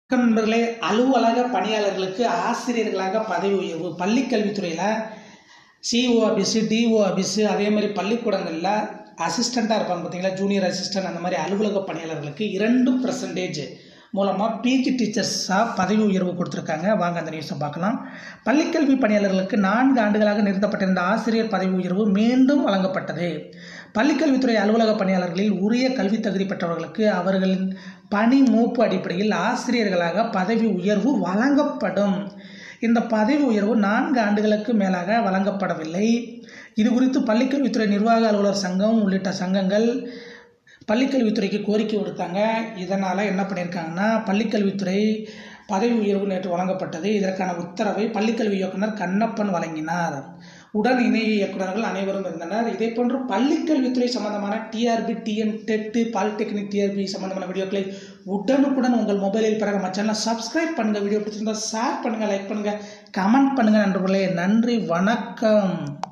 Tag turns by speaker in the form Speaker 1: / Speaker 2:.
Speaker 1: வணக்கம் நண்பர்களே அலுவலக பணியாளர்களுக்கு ஆசிரியர்களாக பதவி உயர்வு பள்ளிக் கல்வித்துறையில் சிஓ ஆஃபீஸு டிஓ ஆஃபீஸு அதே மாதிரி பள்ளிக்கூடங்களில் அசிஸ்டண்ட்டாக இருப்பாங்க பார்த்தீங்களா ஜூனியர் அசிஸ்டன்ட் அந்த மாதிரி அலுவலக பணியாளர்களுக்கு இரண்டு பர்சன்டேஜ் மூலமாக பிஜி டீச்சர்ஸாக பதவி உயர்வு கொடுத்துருக்காங்க வாங்க அந்த நியூஸை பார்க்கலாம் பள்ளிக்கல்வி பணியாளர்களுக்கு நான்கு ஆண்டுகளாக நிறுத்தப்பட்டிருந்த ஆசிரியர் பதவி உயர்வு மீண்டும் வழங்கப்பட்டது பள்ளிக்கல்வித்துறை அலுவலக பணியாளர்களில் உரிய கல்வி தகுதி பெற்றவர்களுக்கு அவர்களின் பணி மூப்பு அடிப்படையில் ஆசிரியர்களாக பதவி உயர்வு வழங்கப்படும் இந்த பதவி உயர்வு நான்கு ஆண்டுகளுக்கு மேலாக வழங்கப்படவில்லை இது குறித்து பள்ளிக்கல்வித்துறை நிர்வாக அலுவலர் சங்கம் உள்ளிட்ட சங்கங்கள் பள்ளிக்கல்வித்துறைக்கு கோரிக்கை விடுத்தாங்க இதனால் என்ன பண்ணியிருக்காங்கன்னா பள்ளிக்கல்வித்துறை பதவி உயர்வு நேற்று வழங்கப்பட்டது இதற்கான உத்தரவை பள்ளிக்கல்வி இயக்குனர் கண்ணப்பன் வழங்கினார் உடன் இணை இயக்குநர்கள் அனைவரும் இருந்தனர் இதே போன்று பள்ளிக்கல்வித்துறை சம்பந்தமான TRB TN TET polytechnic TRB சம்பந்தமான வீடியோக்களை உடனுக்குடன் உங்கள் மொபைலில் பிறகு நம்ம சேனலை சப்ஸ்கிரைப் பண்ணுங்கள் வீடியோ பிடிச்சிருந்தா ஷேர் பண்ணுங்கள் லைக் பண்ணுங்கள் கமெண்ட் பண்ணுங்கள் நண்பர்களே நன்றி வணக்கம்